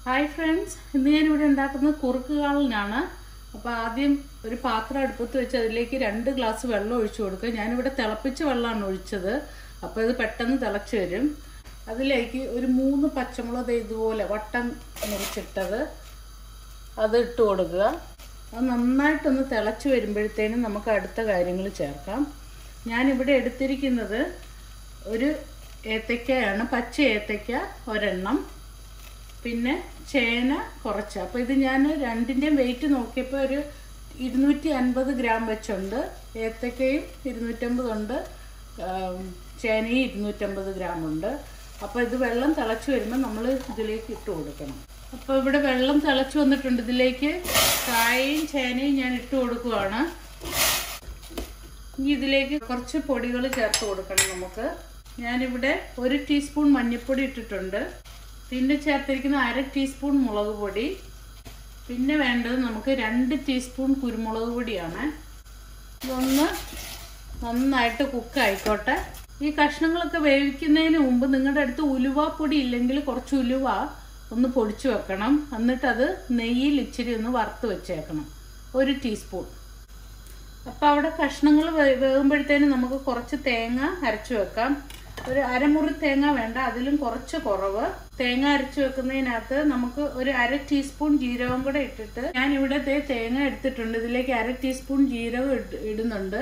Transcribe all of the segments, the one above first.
hi friends ഇന്ന് ഞാനിവിടെ ഉണ്ടാക്കുന്നത് കുറുക്ക് കാളനാണ് അപ്പോൾ ആദ്യം ഒരു പാത്രം അടുപ്പത്ത് വെച്ച് അതിലേക്ക് രണ്ട് ഗ്ലാസ് വെള്ളം ഒഴിച്ചു കൊടുക്കുക ഞാനിവിടെ തിളപ്പിച്ച വെള്ളമാണ് ഒഴിച്ചത് അപ്പോൾ ഇത് പെട്ടെന്ന് തിളച്ച് വരും അതിലേക്ക് ഒരു മൂന്ന് പച്ചമുളക് ദേ ഇതുപോലെ വട്ടം മുറിച്ചിട്ടത് അത് ഇട്ട് കൊടുക്കുക അത് നന്നായിട്ടൊന്ന് തിളച്ച് വരുമ്പോഴത്തേനും നമുക്ക് അടുത്ത കാര്യങ്ങൾ ചേർക്കാം ഞാനിവിടെ എടുത്തിരിക്കുന്നത് ഒരു ഏത്തയ്ക്കയാണ് പച്ച ഏത്തയ്ക്ക ഒരെണ്ണം പിന്നെ ചേന കുറച്ച് അപ്പോൾ ഇത് ഞാൻ രണ്ടിൻ്റെയും വെയിറ്റ് നോക്കിയപ്പോൾ ഒരു ഇരുന്നൂറ്റി അൻപത് ഗ്രാം വെച്ചുണ്ട് ഏത്തക്കയും ഇരുന്നൂറ്റമ്പതുണ്ട് ആം, ചേനയും ഇരുന്നൂറ്റമ്പത് ഗ്രാം ഉണ്ട് അപ്പോൾ ഇത് വെള്ളം തിളച്ച് വരുമ്പോൾ നമ്മൾ ഇതിലേക്ക് ഇട്ട് കൊടുക്കണം അപ്പോൾ ഇവിടെ വെള്ളം തിളച്ച് വന്നിട്ടുണ്ട് ഇതിലേക്ക് കായയും ചേനയും ഞാൻ ഇട്ട് കൊടുക്കുവാണ് ഇനി ഇതിലേക്ക് കുറച്ച് പൊടികൾ ചേർത്ത് കൊടുക്കണം നമുക്ക് ഞാനിവിടെ ഒരു ടീസ്പൂൺ മഞ്ഞൾപ്പൊടി ഇട്ടിട്ടുണ്ട് പിന്നെ ചേർത്തിരിക്കുന്ന അര ടീസ്പൂൺ മുളക് പൊടി പിന്നെ വേണ്ടത് നമുക്ക് രണ്ട് ടീസ്പൂൺ കുരുമുളക് പൊടിയാണ് ഇതൊന്ന് നന്നായിട്ട് കുക്ക് ആയിക്കോട്ടെ ഈ കഷ്ണങ്ങളൊക്കെ വേവിക്കുന്നതിന് മുമ്പ് നിങ്ങളുടെ അടുത്ത് ഉലുവാപ്പൊടി ഇല്ലെങ്കിൽ കുറച്ച് ഉലുവ ഒന്ന് പൊടിച്ചു വെക്കണം എന്നിട്ട് അത് നെയ്യിൽ ഇച്ചിരി ഒന്ന് വറുത്ത് വെച്ചേക്കണം ഒരു ടീസ്പൂൺ അപ്പോൾ അവിടെ കഷ്ണങ്ങൾ വേകുമ്പോഴത്തേനും നമുക്ക് കുറച്ച് തേങ്ങ അരച്ചു വെക്കാം ഒരു അരമുറി തേങ്ങ വേണ്ട അതിലും കുറച്ച് കുറവ് തേങ്ങ അരച്ചു വെക്കുന്നതിനകത്ത് നമുക്ക് ഒരു അര ടീസ്പൂൺ ജീരകം കൂടെ ഇട്ടിട്ട് ഞാൻ ഇവിടെ ദേ തേങ്ങ എടുത്തിട്ടുണ്ട് ഇതിലേക്ക് അര ടീസ്പൂൺ ജീരകം ഇട്ട് ഇടുന്നുണ്ട്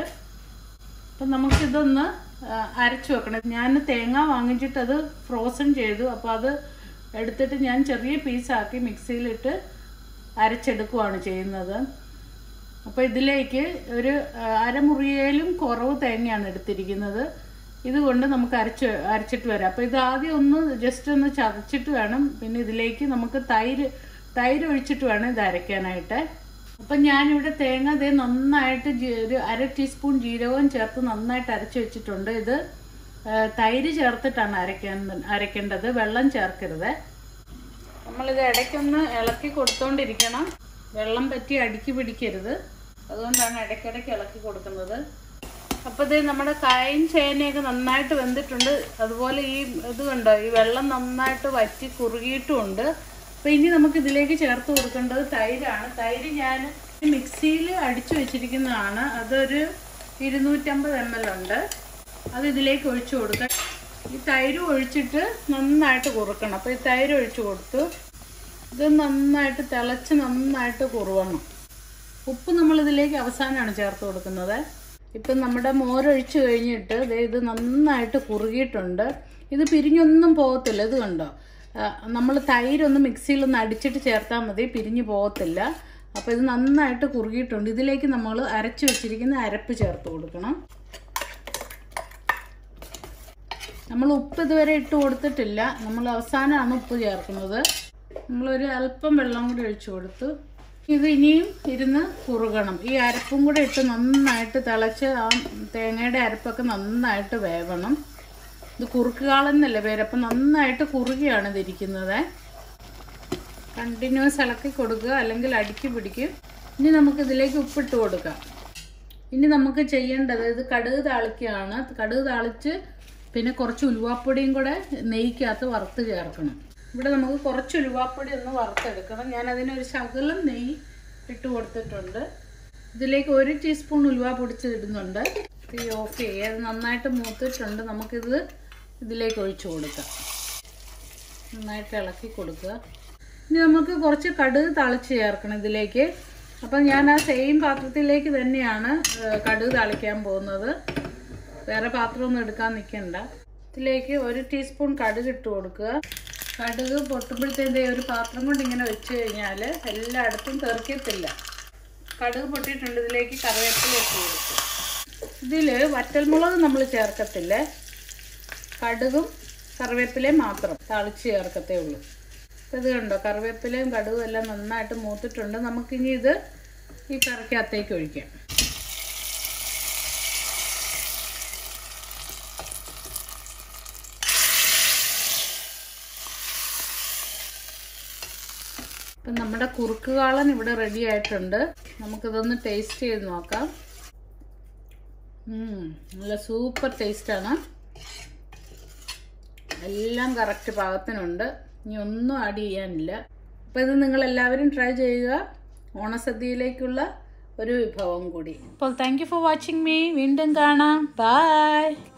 അപ്പം നമുക്കിതൊന്ന് ആ, അരച്ചു വെക്കണം ഞാൻ തേങ്ങ വാങ്ങിച്ചിട്ട് അത് ഫ്രോസൺ ചെയ്തു അപ്പോൾ അത് എടുത്തിട്ട് ഞാൻ ചെറിയ പീസാക്കി മിക്സിയിലിട്ട് അരച്ചെടുക്കുവാണ് ചെയ്യുന്നത് അപ്പോൾ ഇതിലേക്ക് ഒരു ആ, അരമുറിയിലും കുറവ് തേങ്ങയാണ് എടുത്തിരിക്കുന്നത് ഇതുകൊണ്ട് നമുക്ക് അരച്ച് അരച്ചിട്ട് വരാം അപ്പോൾ ഇത് ആദ്യം ഒന്ന് ജസ്റ്റ് ഒന്ന് ചതച്ചിട്ട് വേണം പിന്നെ ഇതിലേക്ക് നമുക്ക് തൈര് തൈര് ഒഴിച്ചിട്ട് വേണം ഇത് അരയ്ക്കാനായിട്ട് അപ്പം ഞാനിവിടെ തേങ്ങ ദേ നന്നായിട്ട് ജി- ഒരു അര ടീസ്പൂൺ ജീരകവും ചേർത്ത് നന്നായിട്ട് അരച്ച് വെച്ചിട്ടുണ്ട് ഇത് ആ, തൈര് ചേർത്തിട്ടാണ് അരയ്ക്കാൻ അരയ്ക്കേണ്ടത് വെള്ളം ചേർക്കരുത് നമ്മളിത് ഇടയ്ക്കൊന്ന് ഇളക്കി കൊടുത്തോണ്ടിരിക്കണം വെള്ളം പറ്റി അടുക്കി പിടിക്കരുത് അതുകൊണ്ടാണ് ഇടയ്ക്കിടയ്ക്ക് ഇളക്കി കൊടുക്കുന്നത് അപ്പോൾ ഇത് നമ്മുടെ കായും ചേനയൊക്കെ നന്നായിട്ട് വെന്തിട്ടുണ്ട് അതുപോലെ ഈ ഇത് കണ്ടോ ഈ വെള്ളം നന്നായിട്ട് വറ്റി കുറുകിയിട്ടുമുണ്ട് അപ്പോൾ ഇനി നമുക്ക് ഇതിലേക്ക് ചേർത്ത് കൊടുക്കേണ്ടത് തൈരാണ് തൈര് ഞാൻ മിക്സിയിൽ അടിച്ചു വെച്ചിരിക്കുന്നതാണ് അതൊരു ഇരുന്നൂറ്റമ്പത് എം എൽ ഉണ്ട് അത് ഇതിലേക്ക് ഒഴിച്ചു കൊടുക്കാം ഈ തൈര് ഒഴിച്ചിട്ട് നന്നായിട്ട് കുറുക്കണം അപ്പോൾ ഈ തൈര് ഒഴിച്ചു കൊടുത്തു ഇത് നന്നായിട്ട് തിളച്ച് നന്നായിട്ട് കുറുവണം ഉപ്പ് നമ്മൾ ഇതിലേക്ക് അവസാനമാണ് ചേർത്ത് കൊടുക്കുന്നത് ഇപ്പം നമ്മുടെ മോരൊഴിച്ച് കഴിഞ്ഞിട്ട് ദേ ഇത് നന്നായിട്ട് കുറുകിയിട്ടുണ്ട് ഇത് പിരിഞ്ഞൊന്നും പോകത്തില്ല ഇത് കണ്ടോ നമ്മൾ തൈരൊന്ന് മിക്സിയിലൊന്ന് അടിച്ചിട്ട് ചേർത്താൽ മതി പിരിഞ്ഞു പോകത്തില്ല അപ്പോൾ ഇത് നന്നായിട്ട് കുറുകിയിട്ടുണ്ട് ഇതിലേക്ക് നമ്മൾ അരച്ച് വെച്ചിരിക്കുന്ന അരപ്പ് ചേർത്ത് കൊടുക്കണം നമ്മൾ ഉപ്പ് ഇതുവരെ ഇട്ട് കൊടുത്തിട്ടില്ല നമ്മൾ അവസാനമാണ് ഉപ്പ് ചേർക്കുന്നത് നമ്മളൊരു അല്പം വെള്ളം കൂടി ഒഴിച്ചു കൊടുത്തു ഇത് ഇനിയും ഇരുന്ന് കുറുകണം ഈ അരപ്പും കൂടെ ഇട്ട് നന്നായിട്ട് തിളച്ച് ആ തേങ്ങയുടെ അരപ്പൊക്കെ നന്നായിട്ട് വേവണം ഇത് കുറുക്കുകാളെന്നല്ല പേര് അപ്പം നന്നായിട്ട് കുറുകിയാണ് ഇതിരിക്കുന്നത് കണ്ടിന്യൂസ് ഇളക്കി കൊടുക്കുക അല്ലെങ്കിൽ അടുക്കി പിടിക്കും ഇനി നമുക്ക് ഇതിലേക്ക് ഉപ്പിട്ട് കൊടുക്കാം ഇനി നമുക്ക് ചെയ്യേണ്ടത് ഇത് കടുക് താളിക്കുകയാണ് കടുക് താളിച്ച് പിന്നെ കുറച്ച് ഉലുവാപ്പൊടിയും കൂടെ നെയ്ക്കകത്ത് വറുത്ത് ചേർക്കണം ഇവിടെ നമുക്ക് കുറച്ച് ഉലുവാപ്പൊടി ഒന്ന് വറുത്തെടുക്കണം ഞാൻ അതിനൊരു ശകലം നെയ്യ് ഇട്ട് കൊടുത്തിട്ടുണ്ട് ഇതിലേക്ക് ഒരു ടീസ്പൂൺ ഉലുവ പൊടിച്ച് ഇടുന്നുണ്ട് തീ ഓഫ് ചെയ്യുക അത് നന്നായിട്ട് മൂത്തിട്ടുണ്ട് നമുക്കിത് ഇതിലേക്ക് ഒഴിച്ചു കൊടുക്കാം നന്നായിട്ട് ഇളക്കി കൊടുക്കുക ഇനി നമുക്ക് കുറച്ച് കടുക് തളിച്ച് ചേർക്കണം ഇതിലേക്ക് അപ്പം ഞാൻ ആ സെയിം പാത്രത്തിലേക്ക് തന്നെയാണ് ഏഹ്, കടുക് തളിക്കാൻ പോകുന്നത് വേറെ പാത്രമൊന്നും എടുക്കാൻ നിൽക്കണ്ട ഇതിലേക്ക് ഒരു ടീസ്പൂൺ കടുക് ഇട്ട് കൊടുക്കുക കടുക് പൊട്ടുമ്പോഴത്തേൻ്റെ ഒരു പാത്രം കൊണ്ട് ഇങ്ങനെ വെച്ച് കഴിഞ്ഞാൽ എല്ലായിടത്തും തെറിക്കത്തില്ല കടുക് പൊട്ടിയിട്ടുണ്ട് ഇതിലേക്ക് കറിവേപ്പില ഇട്ട് കൊടുക്കും ഇതിൽ വറ്റൽമുളക് നമ്മൾ ചേർക്കത്തില്ല കടുകും കറിവേപ്പിലയും മാത്രം തളിച്ച് ചേർക്കത്തേ ഉള്ളൂ അപ്പോൾ ഇത് കണ്ടോ കറിവേപ്പിലയും കടുകും എല്ലാം നന്നായിട്ട് മൂത്തിട്ടുണ്ട് നമുക്കിനി ഇത് ഈ കറിക്കകത്തേക്ക് ഒഴിക്കാം ഇപ്പം നമ്മുടെ കുറുക്ക് കാളൻ ഇവിടെ റെഡി ആയിട്ടുണ്ട് നമുക്കിതൊന്ന് ടേസ്റ്റ് ചെയ്ത് നോക്കാം ഉം, നല്ല സൂപ്പർ ടേസ്റ്റാണ് എല്ലാം കറക്റ്റ് പാകത്തിനുണ്ട് ഇനി ഒന്നും ആഡ് ചെയ്യാനില്ല അപ്പോൾ ഇത് നിങ്ങളെല്ലാവരും ട്രൈ ചെയ്യുക ഓണസദ്യയിലേക്കുള്ള ഒരു വിഭവം കൂടി അപ്പോൾ thank you for watching me വീണ്ടും കാണാം ബൈ